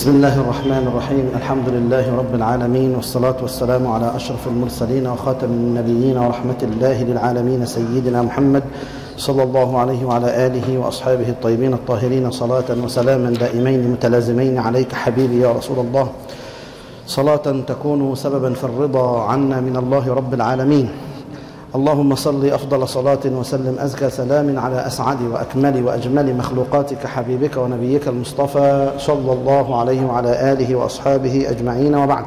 بسم الله الرحمن الرحيم الحمد لله رب العالمين والصلاة والسلام على أشرف المرسلين وخاتم النبيين ورحمة الله للعالمين سيدنا محمد صلى الله عليه وعلى آله وأصحابه الطيبين الطاهرين صلاة وسلاما دائمين متلازمين عليك حبيبي يا رسول الله صلاة تكون سببا في الرضا عنا من الله رب العالمين اللهم صل أفضل صلاة وسلم أزكى سلام على أسعد وأكمل وأجمل مخلوقاتك حبيبك ونبيك المصطفى صلى الله عليه وعلى آله وأصحابه أجمعين وبعد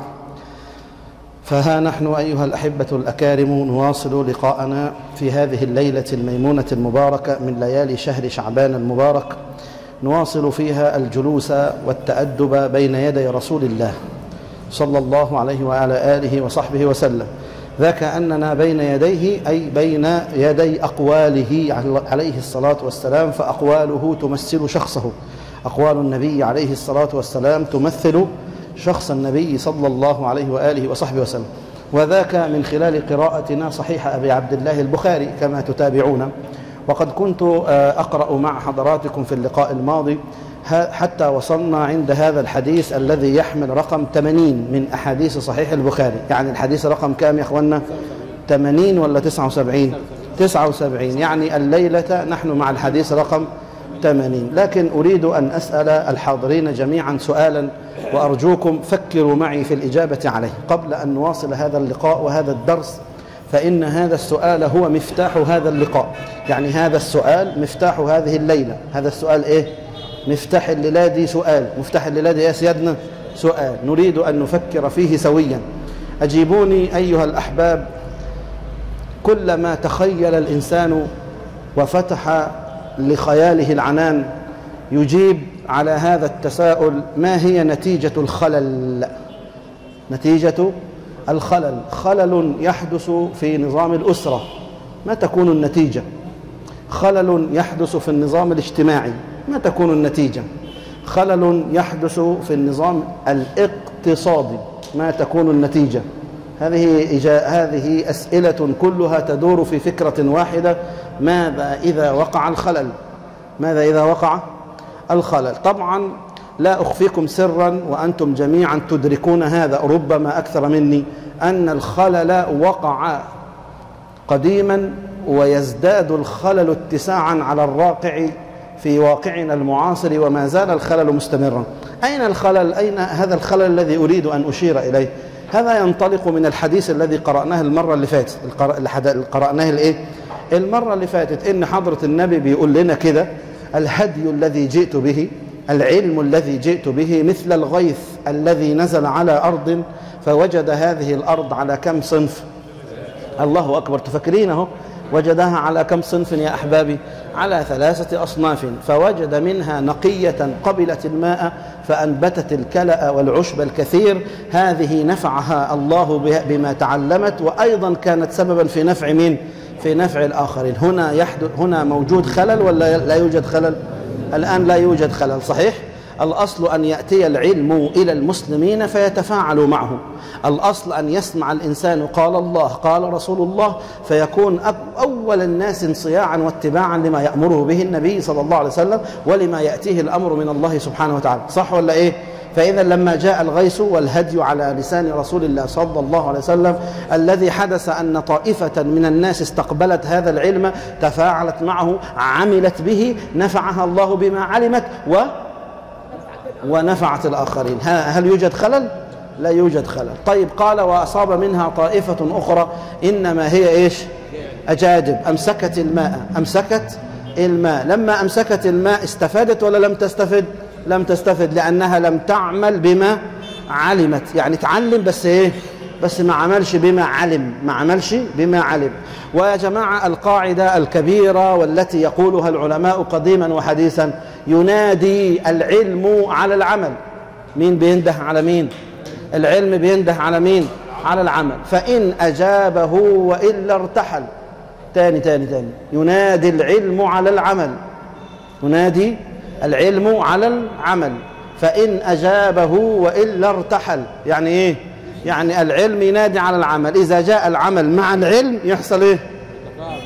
فها نحن أيها الأحبة الأكارم نواصل لقاءنا في هذه الليلة الميمونة المباركة من ليالي شهر شعبان المبارك نواصل فيها الجلوس والتأدب بين يدي رسول الله صلى الله عليه وعلى آله وصحبه وسلم ذاك أننا بين يديه أي بين يدي أقواله عليه الصلاة والسلام فأقواله تمثل شخصه أقوال النبي عليه الصلاة والسلام تمثل شخص النبي صلى الله عليه وآله وصحبه وسلم وذاك من خلال قراءتنا صحيح أبي عبد الله البخاري كما تتابعون وقد كنت أقرأ مع حضراتكم في اللقاء الماضي حتى وصلنا عند هذا الحديث الذي يحمل رقم 80 من أحاديث صحيح البخاري يعني الحديث رقم كام يا أخوانا 80 ولا 79 79 يعني الليلة نحن مع الحديث رقم 80 لكن أريد أن أسأل الحاضرين جميعا سؤالا وأرجوكم فكروا معي في الإجابة عليه قبل أن نواصل هذا اللقاء وهذا الدرس فإن هذا السؤال هو مفتاح هذا اللقاء يعني هذا السؤال مفتاح هذه الليلة هذا السؤال إيه؟ مفتاح الليلة دي سؤال مفتاح الليلة دي يا سيادنا سؤال نريد أن نفكر فيه سويا أجيبوني أيها الأحباب كلما تخيل الإنسان وفتح لخياله العنان يجيب على هذا التساؤل ما هي نتيجة الخلل نتيجة الخلل خلل يحدث في نظام الأسرة ما تكون النتيجة خلل يحدث في النظام الاجتماعي ما تكون النتيجة خلل يحدث في النظام الاقتصادي ما تكون النتيجة هذه إجا... هذه أسئلة كلها تدور في فكرة واحدة ماذا إذا وقع الخلل ماذا إذا وقع الخلل طبعا لا أخفيكم سرا وأنتم جميعا تدركون هذا ربما أكثر مني أن الخلل وقع قديما ويزداد الخلل اتساعا على الراقع في واقعنا المعاصر وما زال الخلل مستمرا أين الخلل؟ أين هذا الخلل الذي أريد أن أشير إليه؟ هذا ينطلق من الحديث الذي قرأناه المرة اللي فاتت اللي قرأناه الإيه؟ المرة اللي فاتت إن حضرة النبي بيقول لنا كده الهدي الذي جئت به العلم الذي جئت به مثل الغيث الذي نزل على أرض فوجد هذه الأرض على كم صنف الله أكبر تفكرينه وجدها على كم صنف يا أحبابي على ثلاثة أصناف فوجد منها نقية قبلت الماء فأنبتت الكلأ والعشب الكثير هذه نفعها الله بما تعلمت وأيضا كانت سببا في نفع مين في نفع الآخرين هنا يحدث هنا موجود خلل ولا لا يوجد خلل الآن لا يوجد خلل صحيح الأصل أن يأتي العلم إلى المسلمين فيتفاعلوا معه الأصل أن يسمع الإنسان قال الله قال رسول الله فيكون أول الناس انصياعا واتباعا لما يأمره به النبي صلى الله عليه وسلم ولما يأتيه الأمر من الله سبحانه وتعالى صح ولا إيه؟ فإذا لما جاء الغيث والهدي على لسان رسول الله صلى الله عليه وسلم الذي حدث أن طائفة من الناس استقبلت هذا العلم تفاعلت معه عملت به نفعها الله بما علمت و ونفعت الآخرين هل يوجد خلل؟ لا يوجد خلل طيب قال وأصاب منها طائفة أخرى إنما هي إيش أجادب أمسكت الماء أمسكت الماء لما أمسكت الماء استفادت ولا لم تستفد لم تستفد لأنها لم تعمل بما علمت يعني تعلم بس إيه بس ما عملش بما علم ما عملش بما علم ويا جماعة القاعدة الكبيرة والتي يقولها العلماء قديما وحديثا ينادي العلم على العمل مين بينده على مين العلم بينده على مين على العمل فإن أجابه وإلا ارتحل تاني تاني تاني ينادي العلم على العمل ينادي العلم على العمل فإن أجابه وإلا ارتحل يعني إيه يعني العلم ينادي على العمل إذا جاء العمل مع العلم يحصل إيه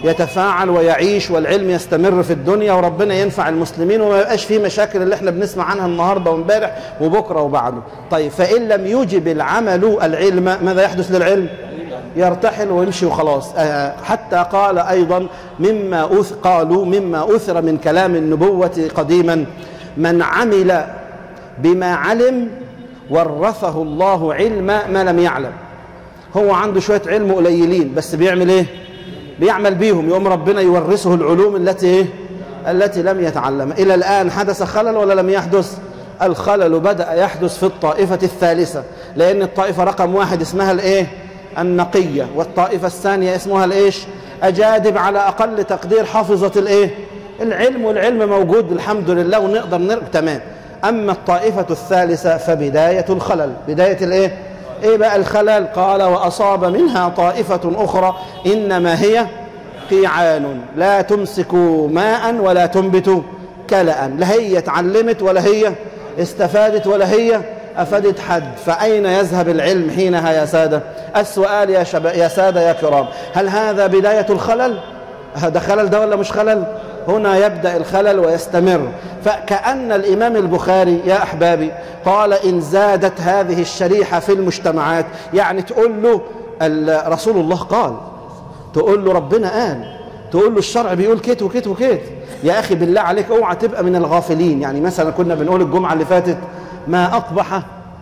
يتفاعل ويعيش والعلم يستمر في الدنيا وربنا ينفع المسلمين وما يبقاش فيه مشاكل اللي احنا بنسمع عنها النهارده وامبارح وبكره وبعده طيب فان لم يوجب العمل العلم ماذا يحدث للعلم يرتحل ويمشي وخلاص آه، حتى قال أيضا مما أث قالوا مما أثر من كلام النبوة قديما من عمل بما علم ورثه الله علم ما لم يعلم هو عنده شوية علم قليلين بس بيعمل ايه بيعمل بيهم يقوم ربنا يورثه العلوم التي ايه التي لم يتعلمها إلى الآن حدث خلل ولا لم يحدث الخلل بدأ يحدث في الطائفة الثالثة لأن الطائفة رقم واحد اسمها الايه النقية والطائفة الثانية اسمها الايش أجادب على أقل تقدير حافظة الايه العلم والعلم موجود الحمد لله ونقدر نرق تمام أما الطائفة الثالثة فبداية الخلل بداية الايه ايه بقى الخلل قال وأصاب منها طائفة أخرى إنما هي قيعان لا تمسك ماء ولا تنبت كلأ لا هي اتعلمت ولا هي استفادت ولا هي أفدت حد فأين يذهب العلم حينها يا سادة السؤال يا, شب... يا سادة يا كرام هل هذا بداية الخلل هذا خلل ده ولا مش خلل هنا يبدأ الخلل ويستمر فكأن الإمام البخاري يا أحبابي قال إن زادت هذه الشريحة في المجتمعات يعني تقول له رسول الله قال تقول له ربنا قال تقول له الشرع بيقول كت وكت وكت يا أخي بالله عليك اوعى تبقى من الغافلين يعني مثلا كنا بنقول الجمعة اللي فاتت ما أقبح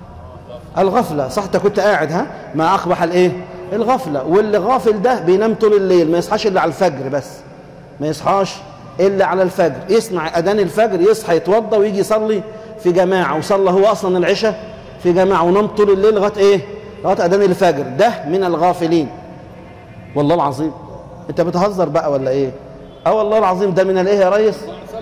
الغفلة صح انت كنت قاعد ها ما أقبح الايه الغفلة واللي غافل ده بينام طول الليل ما يصحاش إلا على الفجر بس ما يصحاش إلا على الفجر يسمع أذان الفجر يصحى يتوضى ويجي يصلي في جماعة وصلى هو أصلا العشاء في جماعة ونام طول الليل لغاية إيه لغاية أذان الفجر ده من الغافلين والله العظيم أنت بتهزر بقى ولا إيه أه والله العظيم ده من الإيه يا ريس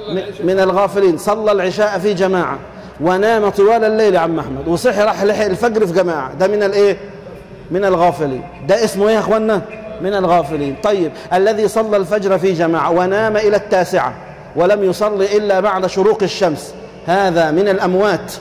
من الغافلين صلى العشاء في جماعة ونام طوال الليل يا عم احمد وصحي راح لحق الفجر في جماعه ده من الايه من الغافلين ده اسمه ايه يا اخوانا من الغافلين طيب الذي صلى الفجر في جماعه ونام الى التاسعه ولم يصلي الا بعد شروق الشمس هذا من الاموات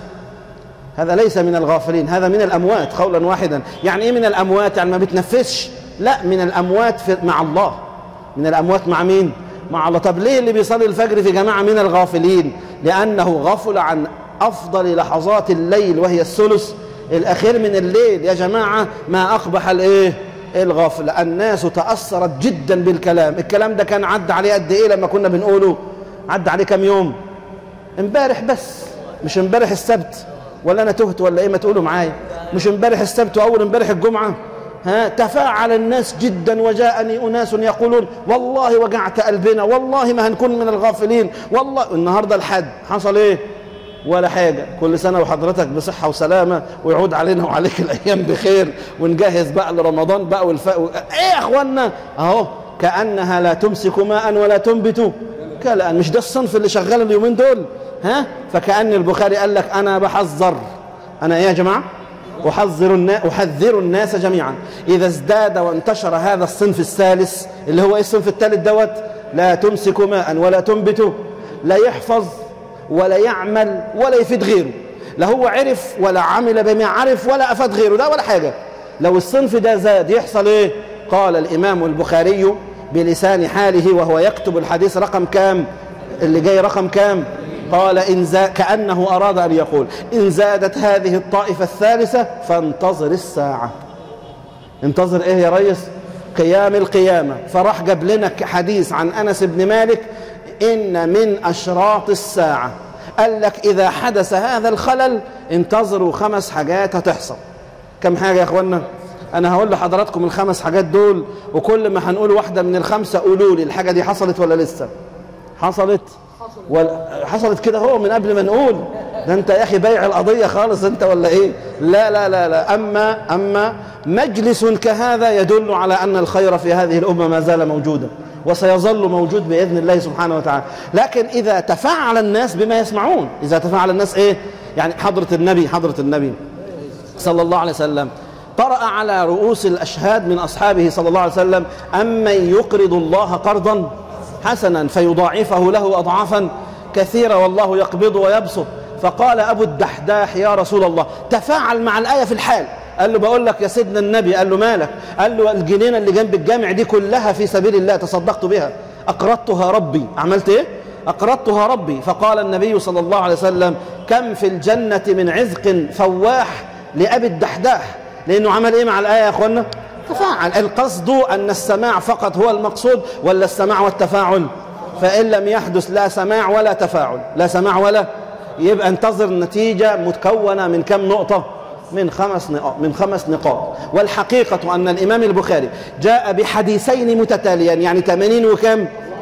هذا ليس من الغافلين هذا من الاموات قولا واحدا يعني ايه من الاموات يعني ما بتنفسش لا من الاموات في مع الله من الاموات مع مين مع الله طب ليه اللي بيصلي الفجر في جماعه من الغافلين لانه غفل عن أفضل لحظات الليل وهي الثلث الأخير من الليل يا جماعة ما أقبح الإيه الغفلة الناس تأثرت جدا بالكلام الكلام ده كان عدى عليه قد إيه لما كنا بنقوله عدى عليه كم يوم امبارح بس مش امبارح السبت ولا أنا تهت ولا إيه ما تقولوا معايا مش امبارح السبت وأول امبارح الجمعة ها تفاعل الناس جدا وجاءني أناس يقولون والله وجعت قلبنا والله ما هنكون من الغافلين والله النهاردة الحد حصل إيه ولا حاجة كل سنة وحضرتك بصحة وسلامة ويعود علينا وعليك الأيام بخير ونجهز بقى لرمضان بقى والف... إيه يا أخوانا أهو كأنها لا تمسك ماء ولا تنبت كلا مش ده الصنف اللي شغال اليومين دول ها فكأن البخاري قال لك أنا بحذر أنا إيه يا جماعة أحذر الناس أحذر الناس جميعا إذا ازداد وانتشر هذا الصنف الثالث اللي هو إيه الصنف الثالث دوت لا تمسك ماء ولا تنبت لا يحفظ ولا يعمل ولا يفيد غيره لا هو عرف ولا عمل بما عرف ولا أفاد غيره لا ولا حاجة لو الصنف ده زاد يحصل ايه قال الإمام البخاري بلسان حاله وهو يكتب الحديث رقم كام اللي جاي رقم كام قال إن زاد كأنه أراد أن يقول إن زادت هذه الطائفة الثالثة فانتظر الساعة انتظر إيه يا ريس قيام القيامة فراح جاب لنا حديث عن أنس بن مالك إن من أشراط الساعة قال لك إذا حدث هذا الخلل انتظروا خمس حاجات هتحصل كم حاجة يا أخوانا أنا هقول لحضراتكم الخمس حاجات دول وكل ما هنقول واحدة من الخمسة قولوا لي الحاجة دي حصلت ولا لسه حصلت ولا حصلت كده هو من قبل ما نقول ده انت يا اخي بايع القضيه خالص انت ولا ايه لا لا لا لا اما اما مجلس كهذا يدل على ان الخير في هذه الامه ما زال موجودا وسيظل موجود بإذن الله سبحانه وتعالى لكن إذا تفاعل الناس بما يسمعون إذا تفاعل الناس إيه يعني حضرة النبي حضرة النبي صلى الله عليه وسلم طرأ على رؤوس الأشهاد من أصحابه صلى الله عليه وسلم أمن يقرض الله قرضا حسنا فيضاعفه له أضعافا كثيرة والله يقبض ويبسط فقال أبو الدحداح يا رسول الله تفاعل مع الآية في الحال قال له بقول لك يا سيدنا النبي قال له مالك قال له الجنينة اللي جنب الجامع دي كلها في سبيل الله تصدقت بها أقرضتها ربي عملت إيه؟ أقرضتها ربي فقال النبي صلى الله عليه وسلم كم في الجنة من عذق فواح لأبي الدحداح لأنه عمل إيه مع الآية يا أخوانا تفاعل القصد أن السماع فقط هو المقصود ولا السماع والتفاعل فإن لم يحدث لا سماع ولا تفاعل لا سماع ولا يبقى انتظر نتيجة متكونة من كم نقطة من خمس نقاط من خمس نقاط والحقيقة أن الإمام البخاري جاء بحديثين متتاليان يعني 80 وكم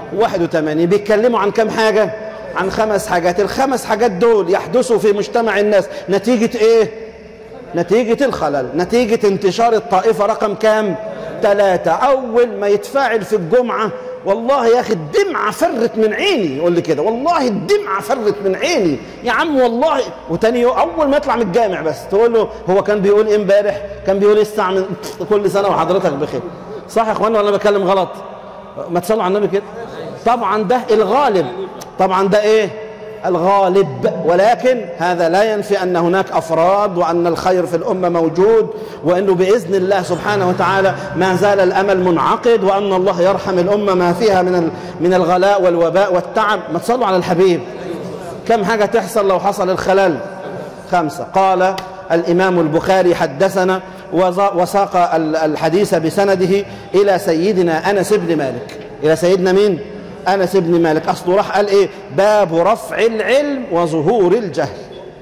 81 بيتكلموا عن كم حاجة عن خمس حاجات الخمس حاجات دول يحدثوا في مجتمع الناس نتيجة ايه نتيجة الخلل نتيجة انتشار الطائفة رقم كام ثلاثة أول ما يتفاعل في الجمعة والله يا أخي الدمعة فرت من عيني يقول لي كده والله الدمعة فرت من عيني يا عم والله وتاني يوم أول ما يطلع من الجامع بس تقول له هو كان بيقول إيه امبارح كان بيقول إيه الساعة من كل سنة وحضرتك بخير صح يا إخوانا ولا أنا بكلم غلط ما تصلوا على النبي كده طبعا ده الغالب طبعا ده إيه الغالب ولكن هذا لا ينفي أن هناك أفراد وأن الخير في الأمة موجود وأنه بإذن الله سبحانه وتعالى ما زال الأمل منعقد وأن الله يرحم الأمة ما فيها من من الغلاء والوباء والتعب ما تصلوا على الحبيب كم حاجة تحصل لو حصل الخلل خمسة قال الإمام البخاري حدثنا وساق الحديث بسنده إلى سيدنا أنس بن مالك إلى سيدنا مين؟ أنس بن مالك أصله راح قال إيه باب رفع العلم وظهور الجهل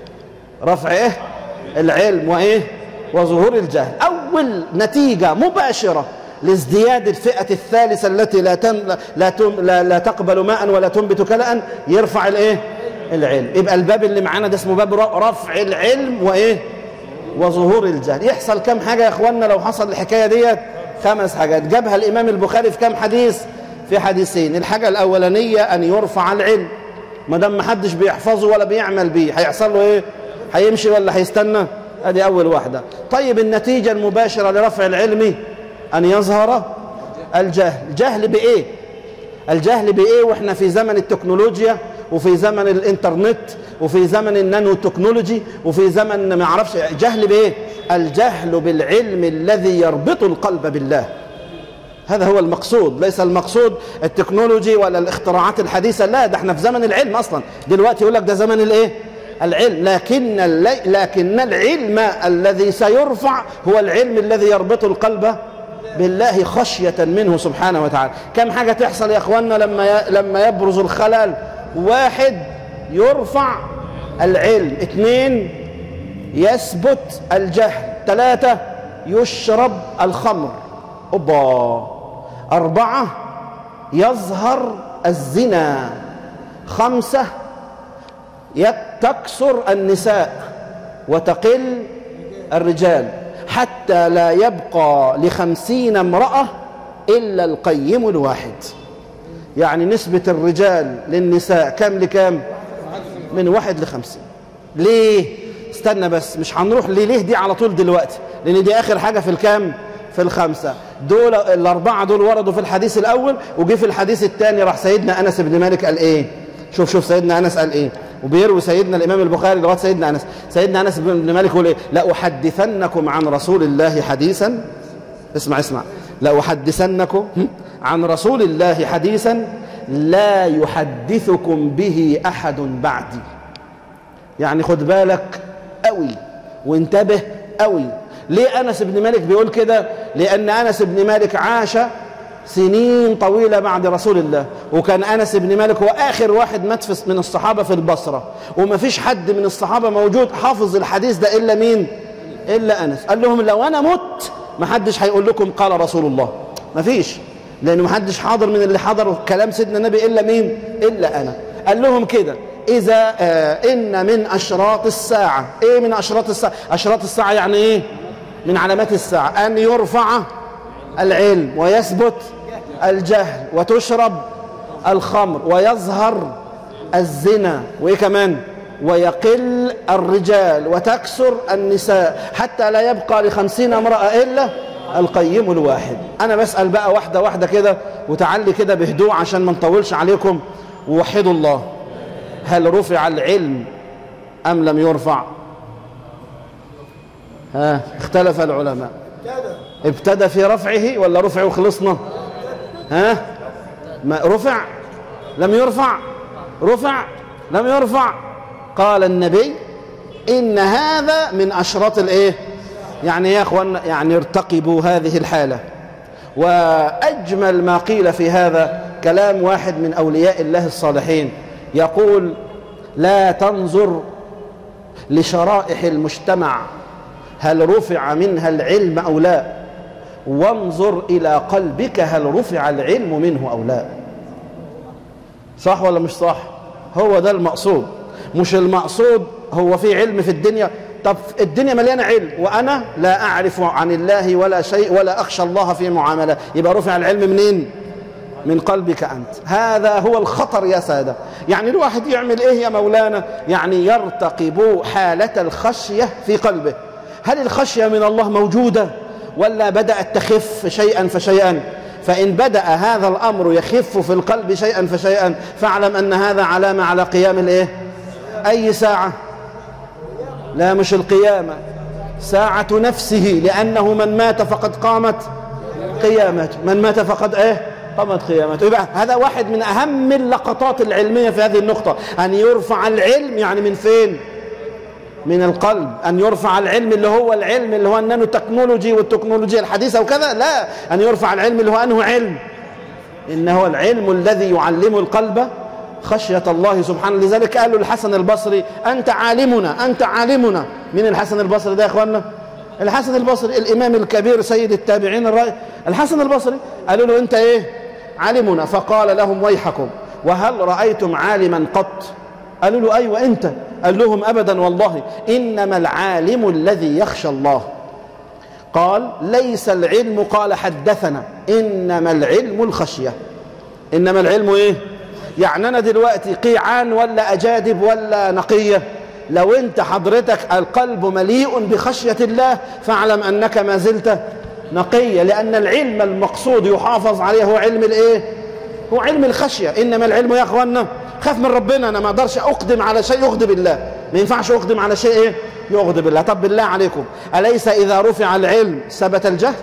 رفع إيه العلم وإيه وظهور الجهل أول نتيجة مباشرة لازدياد الفئة الثالثة التي لا, تم لا, تم لا, لا تقبل ماء ولا تنبت كلأ يرفع الإيه العلم يبقى الباب اللي معانا ده اسمه باب رفع العلم وإيه وظهور الجهل يحصل كم حاجة يا إخواننا لو حصل الحكاية ديت خمس حاجات جابها الإمام البخاري في كم حديث في حديثين الحاجة الأولانية أن يرفع العلم ما دام محدش بيحفظه ولا بيعمل بيه هيحصل له إيه هيمشي ولا هيستنى ادي أول واحدة طيب النتيجة المباشرة لرفع العلم أن يظهر الجهل الجهل بإيه الجهل بإيه وإحنا في زمن التكنولوجيا وفي زمن الإنترنت وفي زمن النانو تكنولوجي وفي زمن ما اعرفش جهل بإيه الجهل بالعلم الذي يربط القلب بالله هذا هو المقصود ليس المقصود التكنولوجي ولا الاختراعات الحديثة لا ده احنا في زمن العلم أصلا دلوقتي يقول لك ده زمن الايه العلم لكن لكن العلم الذي سيرفع هو العلم الذي يربط القلب بالله خشية منه سبحانه وتعالى كم حاجة تحصل يا اخواننا لما لما يبرز الخلل واحد يرفع العلم اثنين يثبت الجهل ثلاثة يشرب الخمر أوبا أربعة يظهر الزنا خمسة تكسر النساء وتقل الرجال حتى لا يبقى لخمسين امرأة إلا القيم الواحد يعني نسبة الرجال للنساء كم لكم من واحد لخمسين ليه استنى بس مش هنروح ليه دي على طول دلوقتي لان دي اخر حاجة في الكام في الخمسة دول الأربعة دول وردوا في الحديث الأول وجي في الحديث الثاني راح سيدنا أنس بن مالك قال إيه شوف شوف سيدنا أنس قال إيه وبيروي سيدنا الإمام البخاري لغاية سيدنا أنس سيدنا أنس بن مالك يقول إيه لأحدثنكم عن رسول الله حديثا اسمع اسمع لأحدثنكم عن رسول الله حديثا لا يحدثكم به أحد بعدي يعني خد بالك قوي وانتبه قوي ليه أنس بن مالك بيقول كده لأن أنس بن مالك عاش سنين طويلة بعد رسول الله وكان أنس بن مالك هو آخر واحد مات من الصحابة في البصرة وما فيش حد من الصحابة موجود حافظ الحديث ده إلا مين إلا أنس قال لهم لو أنا مت ما حدش هيقول لكم قال رسول الله ما فيش لأنه ما حدش حاضر من اللي حضر كلام سيدنا النبي إلا مين إلا أنا قال لهم كده إذا آه إن من أشراط الساعة إيه من أشراط الساعة أشراط الساعة يعني إيه من علامات الساعة أن يرفع العلم ويثبت الجهل وتشرب الخمر ويظهر الزنا وإيه كمان ويقل الرجال وتكسر النساء حتى لا يبقى لخمسين امرأة إلا القيم الواحد أنا بسأل بقى واحدة واحدة كده وتعلي كده بهدوء عشان ما نطولش عليكم ووحدوا الله هل رفع العلم أم لم يرفع ها اختلف العلماء ابتدى في رفعه ولا رفع وخلصنا ها ما رفع لم يرفع رفع لم يرفع قال النبي إن هذا من أشراط الإيه يعني يا أخوان يعني ارتقبوا هذه الحالة وأجمل ما قيل في هذا كلام واحد من أولياء الله الصالحين يقول لا تنظر لشرائح المجتمع هل رفع منها العلم أو لا وانظر إلى قلبك هل رفع العلم منه أو لا صح ولا مش صح هو ده المقصود مش المقصود هو في علم في الدنيا طب الدنيا مليانة علم وأنا لا أعرف عن الله ولا شيء ولا أخشى الله في معاملة يبقى رفع العلم منين من قلبك أنت هذا هو الخطر يا سادة يعني الواحد يعمل إيه يا مولانا يعني يرتقب حالة الخشية في قلبه هل الخشية من الله موجودة ولا بدأت تخف شيئا فشيئا فإن بدأ هذا الأمر يخف في القلب شيئا فشيئا فاعلم أن هذا علامة على قيام الإيه أي ساعة لا مش القيامة ساعة نفسه لأنه من مات فقد قامت قيامته من مات فقد إيه قامت قيامته يبقى هذا واحد من أهم اللقطات العلمية في هذه النقطة أن يرفع العلم يعني من فين من القلب أن يرفع العلم اللي هو العلم اللي هو النانو تكنولوجي والتكنولوجيا الحديثة وكذا لا أن يرفع العلم اللي هو أنه علم إنه العلم الذي يعلم القلب خشية الله سبحانه لذلك قالوا الحسن البصري أنت عالمنا أنت عالمنا من الحسن البصري ده يا أخوانا الحسن البصري الإمام الكبير سيد التابعين الرأي الحسن البصري قالوا له أنت إيه عالمنا فقال لهم ويحكم وهل رأيتم عالما قط قالوا له أيوة أنت قال لهم أبدا والله إنما العالم الذي يخشى الله قال ليس العلم قال حدثنا إنما العلم الخشية إنما العلم إيه يعني أنا دلوقتي قيعان ولا أجادب ولا نقية لو أنت حضرتك القلب مليء بخشية الله فاعلم أنك ما زلت نقية لأن العلم المقصود يحافظ عليه هو علم الإيه هو علم الخشية إنما العلم يا أخوانا خاف من ربنا أنا ما أقدرش أقدم على شيء يغضب الله ما ينفعش أقدم على شيء إيه يغضب الله طب بالله عليكم أليس إذا رفع العلم ثبت الجهل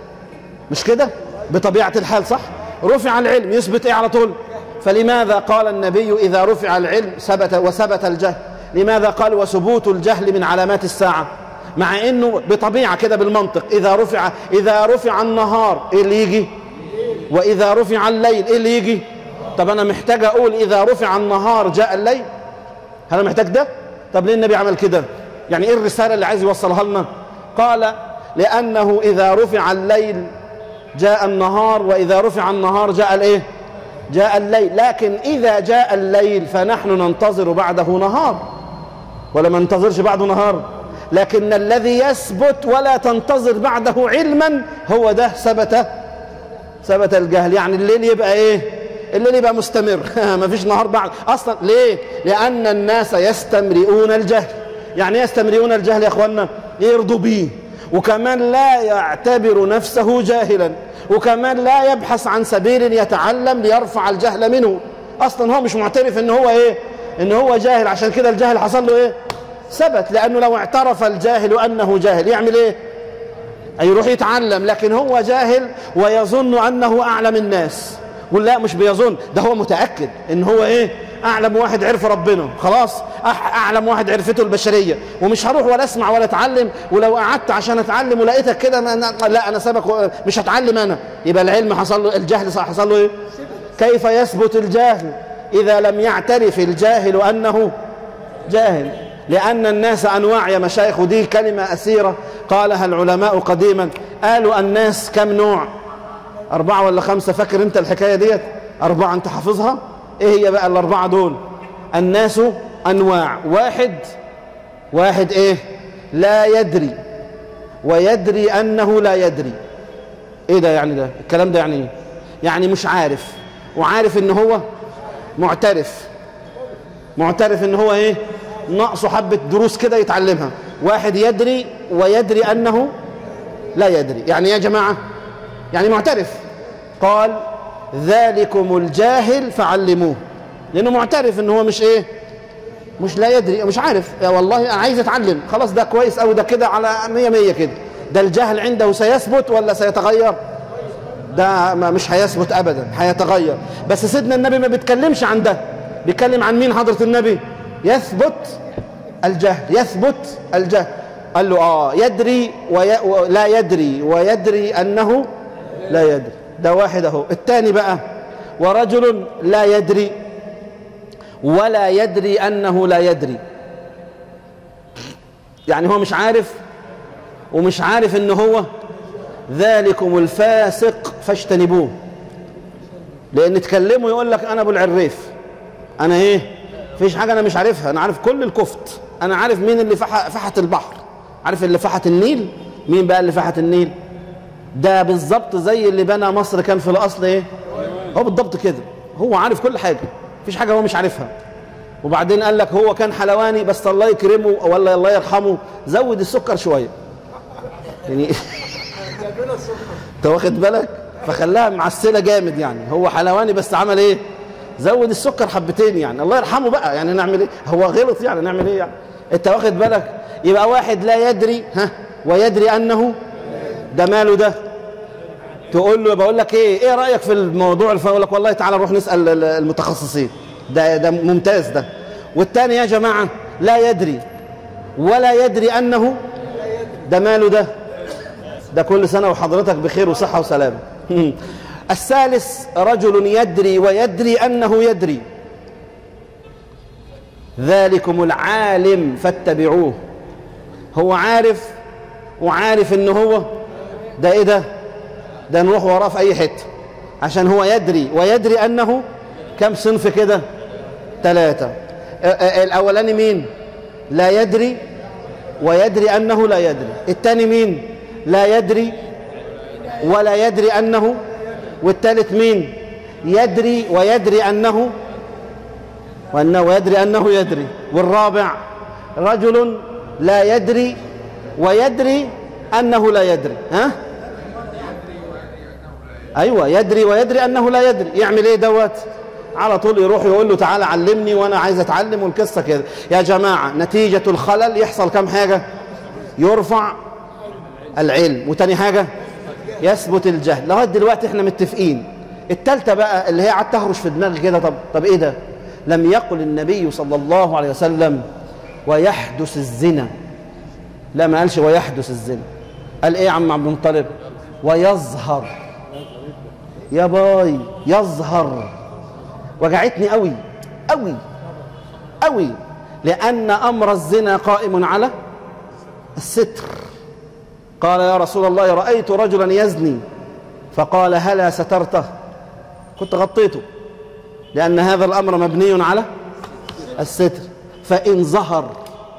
مش كده بطبيعة الحال صح رفع العلم يثبت إيه على طول فلماذا قال النبي إذا رفع العلم ثبت وثبت الجهل لماذا قال وثبوت الجهل من علامات الساعة مع انه بطبيعة كده بالمنطق اذا رفع اذا رفع النهار ايه اللي يجي واذا رفع الليل ايه اللي يجي طب انا محتاج اقول اذا رفع النهار جاء الليل هل انا محتاج ده طب ليه النبي عمل كده يعني ايه الرسالة اللي عايز يوصلها لنا قال لانه اذا رفع الليل جاء النهار واذا رفع النهار جاء الايه جاء الليل لكن اذا جاء الليل فنحن ننتظر بعده نهار ولا ما ننتظرش بعده نهار لكن الذي يثبت ولا تنتظر بعده علما هو ده ثبت ثبت الجهل يعني الليل يبقى ايه الليل يبقى مستمر ما فيش نهار بعد اصلا ليه لان الناس يستمرئون الجهل يعني يستمرئون الجهل يا اخوانا يرضوا بيه وكمان لا يعتبر نفسه جاهلا وكمان لا يبحث عن سبيل يتعلم ليرفع الجهل منه اصلا هو مش معترف ان هو ايه ان هو جاهل عشان كده الجهل حصل له ايه ثبت لانه لو اعترف الجاهل انه جاهل يعمل ايه يروح يتعلم لكن هو جاهل ويظن انه اعلم الناس ولا مش بيظن ده هو متاكد ان هو ايه اعلم واحد عرف ربنا خلاص اعلم واحد عرفته البشريه ومش هروح ولا اسمع ولا اتعلم ولو قعدت عشان اتعلم ولقيتك كده لا انا سابك مش هتعلم انا يبقى العلم حصل له الجهل حصل له ايه كيف يثبت الجاهل اذا لم يعترف الجاهل انه جاهل لأن الناس أنواع يا مشايخ ودي كلمة أسيرة قالها العلماء قديما قالوا الناس كم نوع أربعة ولا خمسة فاكر أنت الحكاية ديت أربعة أنت حافظها إيه هي بقى الأربعة دول الناس أنواع واحد واحد إيه لا يدري ويدري أنه لا يدري إيه ده يعني ده الكلام ده يعني إيه يعني مش عارف وعارف إن هو معترف معترف إن هو إيه ناقصه حبة دروس كده يتعلمها واحد يدري ويدري أنه لا يدري يعني يا جماعة يعني معترف قال ذلكم الجاهل فعلموه لأنه معترف أنه هو مش إيه مش لا يدري مش عارف يا والله انا عايز اتعلم خلاص ده كويس قوي ده كده على مية مية كده ده الجهل عنده سيثبت ولا سيتغير ده ما مش هيثبت ابدا هيتغير بس سيدنا النبي ما بيتكلمش عن ده بيتكلم عن مين حضرة النبي يثبت الجهل يثبت الجهل قال له اه يدري وي... ولا يدري ويدري انه لا يدري ده واحد اهو الثاني بقى ورجل لا يدري ولا يدري انه لا يدري يعني هو مش عارف ومش عارف ان هو ذلكم الفاسق فاجتنبوه لان تكلمه يقول لك انا ابو العريف انا ايه فيش حاجه انا مش عارفها انا عارف كل الكفت انا عارف مين اللي فح فحت البحر عارف اللي فحت النيل مين بقى اللي فحت النيل ده بالظبط زي اللي بنى مصر كان في الاصل ايه هو بالضبط كده هو عارف كل حاجه مفيش حاجه هو مش عارفها وبعدين قال لك هو كان حلواني بس الله يكرمه ولا الله يرحمه زود السكر شويه يعني انت واخد بالك فخلاها معسله جامد يعني هو حلواني بس عمل ايه زود السكر حبتين يعني الله يرحمه بقى يعني نعمل ايه هو غلط يعني نعمل ايه يعني انت واخد بالك يبقى واحد لا يدري ها ويدري انه ده ماله ده تقول له بقول لك ايه ايه رايك في الموضوع الفلاني يقول لك والله تعالى نروح نسال المتخصصين ده ده ممتاز ده والثاني يا جماعه لا يدري ولا يدري انه ده ماله ده ده كل سنه وحضرتك بخير وصحه وسلامه الثالث رجل يدري ويدري انه يدري ذلكم العالم فاتبعوه هو عارف وعارف ان هو ده ايه ده ده نروح وراه في اي حته عشان هو يدري ويدري انه كم صنف كده ثلاثة الاولاني مين لا يدري ويدري انه لا يدري الثاني مين لا يدري ولا يدري انه والثالث مين يدري ويدري انه وانه يدري انه يدري والرابع رجل لا يدري ويدري انه لا يدري ها ايوه يدري ويدري انه لا يدري يعمل ايه دوت على طول يروح يقول له تعالى علمني وانا عايز اتعلم والقصه كده يا جماعه نتيجه الخلل يحصل كم حاجه يرفع العلم وتاني حاجه يثبت الجهل لغايه دلوقتي احنا متفقين التالتة بقى اللي هي قعدت تهرش في دماغي كده طب طب ايه ده لم يقل النبي صلى الله عليه وسلم ويحدث الزنا لا ما قالش ويحدث الزنا قال ايه يا عم عبد المطلب ويظهر يا باي يظهر وجعتني قوي قوي قوي لأن أمر الزنا قائم على الستر قال يا رسول الله رأيت رجلا يزني فقال هلا سترته كنت غطيته لأن هذا الأمر مبني على الستر فإن ظهر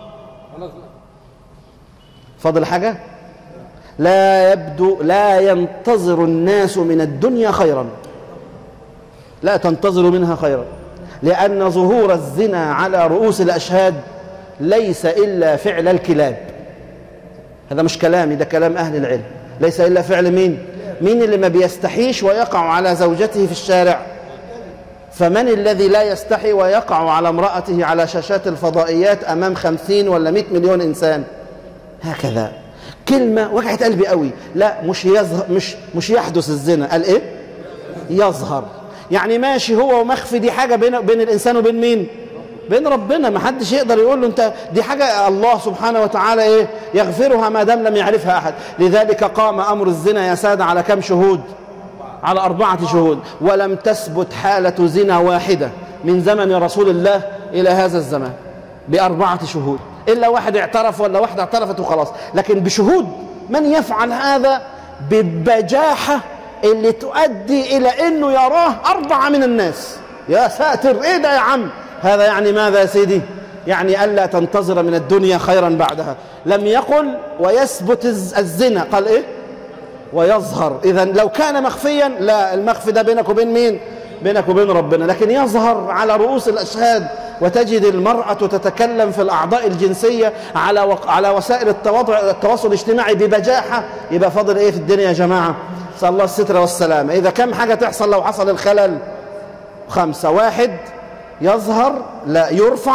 فضل حاجة لا يبدو لا ينتظر الناس من الدنيا خيرا لا تنتظر منها خيرا لأن ظهور الزنا على رؤوس الأشهاد ليس إلا فعل الكلاب هذا مش كلامي ده كلام أهل العلم ليس إلا فعل مين مين اللي ما بيستحيش ويقع على زوجته في الشارع فمن الذي لا يستحي ويقع على امرأته على شاشات الفضائيات أمام خمسين ولا مئة مليون إنسان هكذا كلمة وجعت قلبي قوي لا مش يظهر مش مش يحدث الزنا قال ايه يظهر يعني ماشي هو ومخفي دي حاجة بين بين الإنسان وبين مين بين ربنا ما حدش يقدر يقول له انت دي حاجة الله سبحانه وتعالى ايه يغفرها ما دام لم يعرفها أحد لذلك قام أمر الزنا يا سادة على كم شهود على أربعة شهود ولم تثبت حالة زنا واحدة من زمن رسول الله إلى هذا الزمان بأربعة شهود إلا واحد اعترف ولا واحدة اعترفت وخلاص لكن بشهود من يفعل هذا ببجاحة اللي تؤدي إلى أنه يراه أربعة من الناس يا ساتر إيه ده يا عم هذا يعني ماذا يا سيدي يعني ألا تنتظر من الدنيا خيرا بعدها لم يقل ويثبت الزنا قال إيه ويظهر إذا لو كان مخفيا لا المخفي ده بينك وبين مين بينك وبين ربنا لكن يظهر على رؤوس الأشهاد وتجد المرأة تتكلم في الأعضاء الجنسية على وق... على وسائل التواضع التواصل الاجتماعي ببجاحة يبقى فاضل إيه في الدنيا يا جماعة صلى الله الستر والسلامة إذا كم حاجة تحصل لو حصل الخلل خمسة واحد يظهر لا يرفع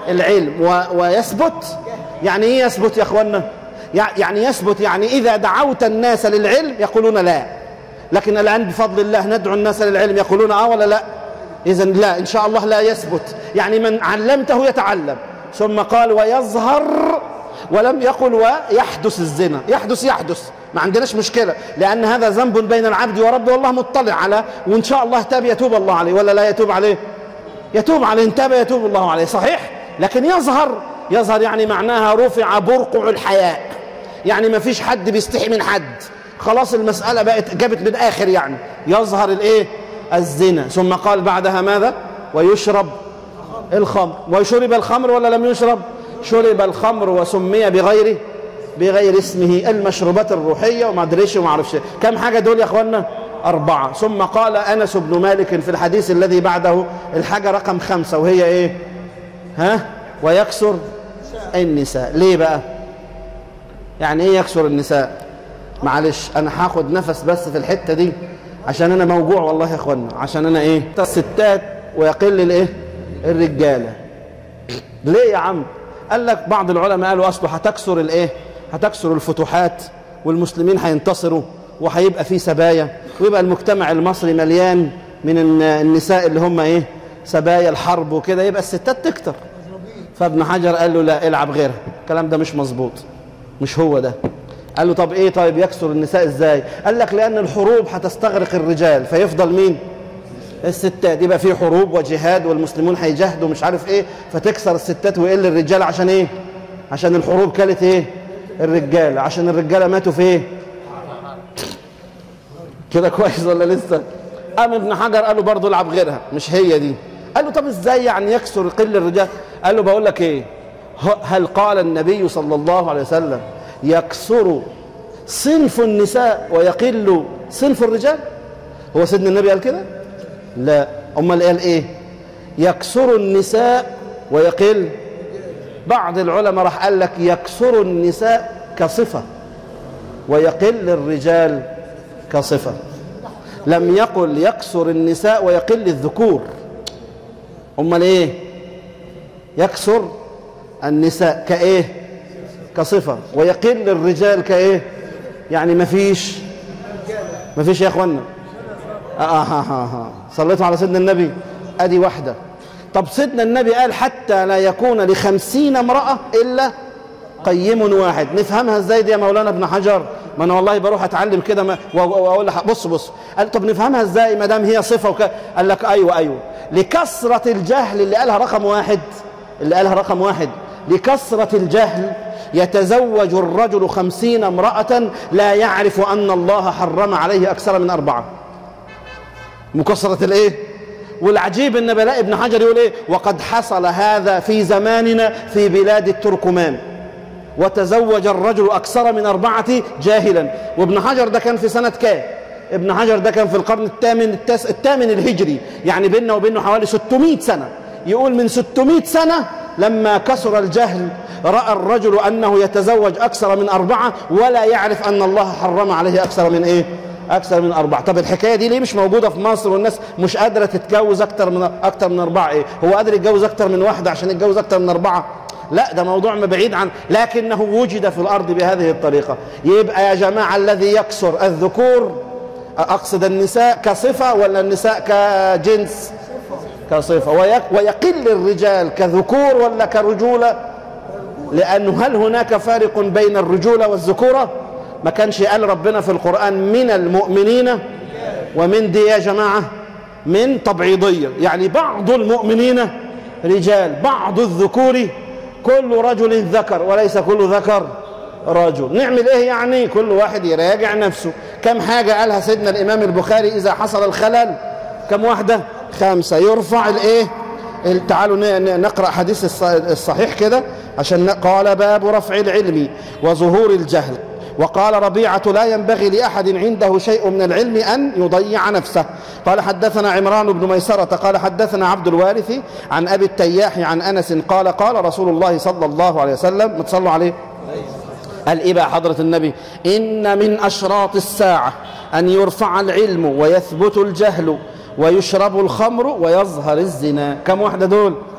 العلم و... ويثبت يعني ايه يثبت يا اخوانا يعني يثبت يعني اذا دعوت الناس للعلم يقولون لا لكن الان بفضل الله ندعو الناس للعلم يقولون اه ولا لا اذا لا ان شاء الله لا يثبت يعني من علمته يتعلم ثم قال ويظهر ولم يقل ويحدث الزنا يحدث يحدث ما عندناش مشكلة لأن هذا ذنب بين العبد وربه والله مطلع على وإن شاء الله تاب يتوب الله عليه ولا لا يتوب عليه يتوب عليه إن تاب يتوب الله عليه صحيح لكن يظهر يظهر يعني معناها رفع برقع الحياء يعني ما فيش حد بيستحي من حد خلاص المسألة بقت جابت من آخر يعني يظهر الإيه الزنا ثم قال بعدها ماذا ويشرب الخمر وشرب الخمر ولا لم يشرب شرب الخمر وسمي بغيره بغير اسمه المشروبات الروحية وما ادريش وما اعرفش كم حاجة دول يا اخوانا أربعة ثم قال أنس بن مالك في الحديث الذي بعده الحاجة رقم خمسة وهي إيه ها ويكسر النساء ليه بقى يعني إيه يكسر النساء معلش أنا هاخد نفس بس في الحتة دي عشان أنا موجوع والله يا اخوانا عشان أنا إيه الستات ويقل الإيه الرجالة ليه يا عم قال لك بعض العلماء قالوا أصله هتكسر الإيه هتكسر الفتوحات والمسلمين هينتصروا وهيبقى في سبايا ويبقى المجتمع المصري مليان من النساء اللي هم ايه سبايا الحرب وكده يبقى الستات تكتر فابن حجر قال له لا العب غيرها الكلام ده مش مظبوط مش هو ده قال له طب ايه طيب يكسر النساء ازاي قال لك لان الحروب هتستغرق الرجال فيفضل مين الستات يبقى في حروب وجهاد والمسلمون هيجاهدوا مش عارف ايه فتكسر الستات ويقل الرجال عشان ايه عشان الحروب كانت ايه الرجاله عشان الرجاله ماتوا في ايه كده كويس ولا لسه قام ابن حجر قال له برضه العب غيرها مش هي دي قال له طب ازاي يعني يكسر قل الرجال قال له بقول لك ايه هل قال النبي صلى الله عليه وسلم يكسر صنف النساء ويقل صنف الرجال هو سيدنا النبي قال كده لا امال قال ايه يكسر النساء ويقل بعض العلماء راح قال لك يكسر النساء كصفة ويقل الرجال كصفة لم يقل يكسر النساء ويقل الذكور امال ايه يكسر النساء كايه كصفة ويقل الرجال كايه يعني مفيش مفيش يا اخوانا آه آه آه آه. صليتوا على سيدنا النبي ادي واحده طب سيدنا النبي قال حتى لا يكون لخمسين امرأة إلا قيم واحد نفهمها ازاي دي يا مولانا ابن حجر ما انا والله بروح اتعلم كده واقول بص بص قال طب نفهمها ازاي ما دام هي صفه وك... قال لك ايوه ايوه لكثره الجهل اللي قالها رقم واحد اللي قالها رقم واحد لكثره الجهل يتزوج الرجل خمسين امرأة لا يعرف أن الله حرم عليه أكثر من أربعة مكسرة الإيه؟ والعجيب ان بلاء ابن حجر يقول ايه وقد حصل هذا في زماننا في بلاد التركمان وتزوج الرجل اكثر من اربعه جاهلا وابن حجر ده كان في سنه كام ابن حجر ده كان في القرن الثامن التاس الثامن الهجري يعني بيننا وبينه حوالي 600 سنه يقول من 600 سنه لما كسر الجهل راى الرجل انه يتزوج اكثر من اربعه ولا يعرف ان الله حرم عليه اكثر من ايه اكثر من اربعه طب الحكايه دي ليه مش موجوده في مصر والناس مش قادره تتجوز اكتر من اكتر من اربعه ايه هو قادر يتجوز اكتر من واحده عشان يتجوز اكتر من اربعه لا ده موضوع بعيد عن لكنه وجد في الارض بهذه الطريقه يبقى يا جماعه الذي يكسر الذكور اقصد النساء كصفه ولا النساء كجنس كصفه ويقل الرجال كذكور ولا كرجوله لانه هل هناك فارق بين الرجوله والذكوره ما كانش قال ربنا في القرآن من المؤمنين ومن دي يا جماعة من تبعيضية يعني بعض المؤمنين رجال بعض الذكور كل رجل ذكر وليس كل ذكر رجل نعمل ايه يعني كل واحد يراجع نفسه كم حاجة قالها سيدنا الامام البخاري اذا حصل الخلل كم واحدة خمسة يرفع الايه تعالوا نقرأ حديث الصحيح كده عشان قال باب رفع العلم وظهور الجهل وقال ربيعة لا ينبغي لأحد عنده شيء من العلم أن يضيع نفسه قال حدثنا عمران بن ميسرة قال حدثنا عبد الوارث عن أبي التياح عن أنس قال قال رسول الله صلى الله عليه وسلم متصلوا عليه قال إيه بقى حضرة النبي إن من أشراط الساعة أن يرفع العلم ويثبت الجهل ويشرب الخمر ويظهر الزنا كم واحدة دول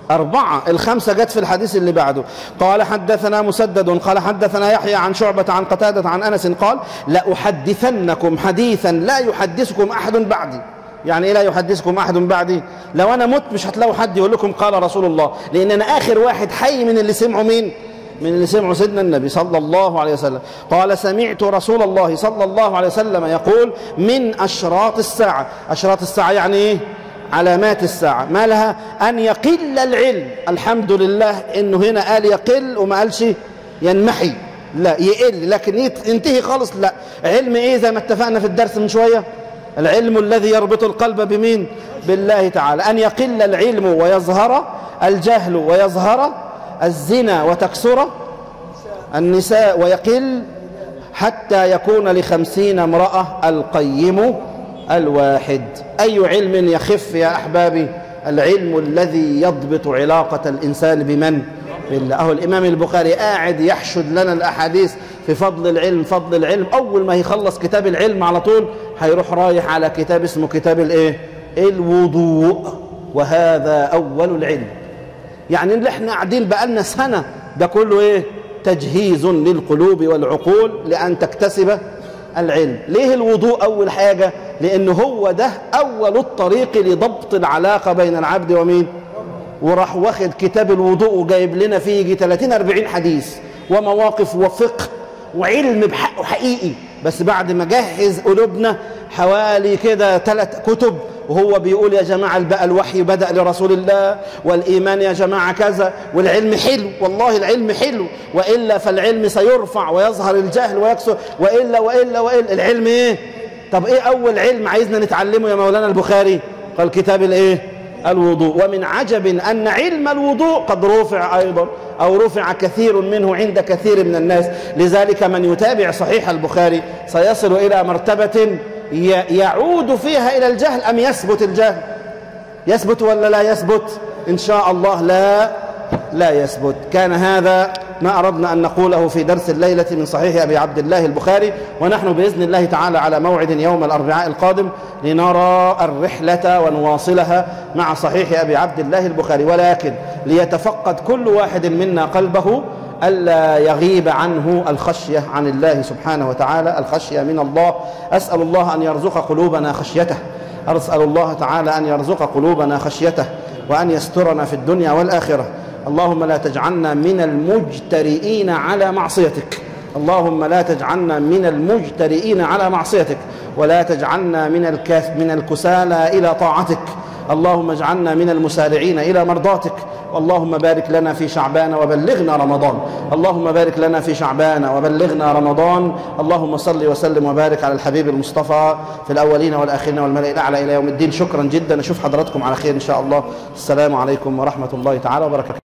أربعة الخمسة جت في الحديث اللي بعده قال حدثنا مسدد قال حدثنا يحيى عن شعبة عن قتادة عن أنس قال لأحدثنكم حديثا لا يحدثكم أحد بعدي يعني إيه لا يحدثكم أحد بعدي لو أنا مت مش هتلاقوا حد يقول لكم قال رسول الله لأن أنا آخر واحد حي من اللي سمعوا مين من اللي سمعوا سيدنا النبي صلى الله عليه وسلم قال سمعت رسول الله صلى الله عليه وسلم يقول من أشراط الساعة أشراط الساعة يعني إيه علامات الساعة ما لها أن يقل العلم الحمد لله إنه هنا قال يقل وما قالش ينمحي لا يقل لكن ينتهي خالص لا علم إيه زي ما اتفقنا في الدرس من شوية العلم الذي يربط القلب بمين بالله تعالى أن يقل العلم ويظهر الجهل ويظهر الزنا وتكسر النساء ويقل حتى يكون لخمسين امرأة القيم الواحد أي علم يخف يا أحبابي العلم الذي يضبط علاقة الإنسان بمن بالله أهو الإمام البخاري قاعد يحشد لنا الأحاديث في فضل العلم فضل العلم أول ما يخلص كتاب العلم على طول هيروح رايح على كتاب اسمه كتاب الإيه الوضوء وهذا أول العلم يعني اللي احنا قاعدين بقالنا سنة ده كله إيه تجهيز للقلوب والعقول لأن تكتسب العلم ليه الوضوء أول حاجة لأنه هو ده أول الطريق لضبط العلاقة بين العبد ومين وراح واخد كتاب الوضوء وجايب لنا فيه يجي 30 40 حديث ومواقف وفقه وعلم بحقه حقيقي بس بعد ما جهز قلوبنا حوالي كده ثلاث كتب وهو بيقول يا جماعة بقى الوحي بدأ لرسول الله والإيمان يا جماعة كذا والعلم حلو والله العلم حلو وإلا فالعلم سيرفع ويظهر الجهل ويكسر وإلا وإلا وإلا العلم إيه طب إيه أول علم عايزنا نتعلمه يا مولانا البخاري قال كتاب الإيه الوضوء ومن عجب أن علم الوضوء قد رفع أيضا أو رفع كثير منه عند كثير من الناس لذلك من يتابع صحيح البخاري سيصل إلى مرتبة يعود فيها إلى الجهل أم يثبت الجهل يثبت ولا لا يثبت إن شاء الله لا لا يثبت كان هذا ما أردنا أن نقوله في درس الليلة من صحيح أبي عبد الله البخاري ونحن بإذن الله تعالى على موعد يوم الأربعاء القادم لنرى الرحلة ونواصلها مع صحيح أبي عبد الله البخاري ولكن ليتفقد كل واحد منا قلبه ألا يغيب عنه الخشية عن الله سبحانه وتعالى الخشية من الله أسأل الله أن يرزق قلوبنا خشيته أسأل الله تعالى أن يرزق قلوبنا خشيته وأن يسترنا في الدنيا والآخرة اللهم لا تجعلنا من المجترئين على معصيتك اللهم لا تجعلنا من المجترئين على معصيتك ولا تجعلنا من الكاف من الكسالى إلى طاعتك اللهم اجعلنا من المسارعين إلى مرضاتك اللهم بارك لنا في شعبان وبلغنا رمضان اللهم بارك لنا في شعبان وبلغنا رمضان اللهم صل وسلم وبارك على الحبيب المصطفى في الأولين والآخرين والملائكة الأعلى إلى يوم الدين شكرا جدا أشوف حضراتكم على خير إن شاء الله السلام عليكم ورحمة الله تعالى وبركاته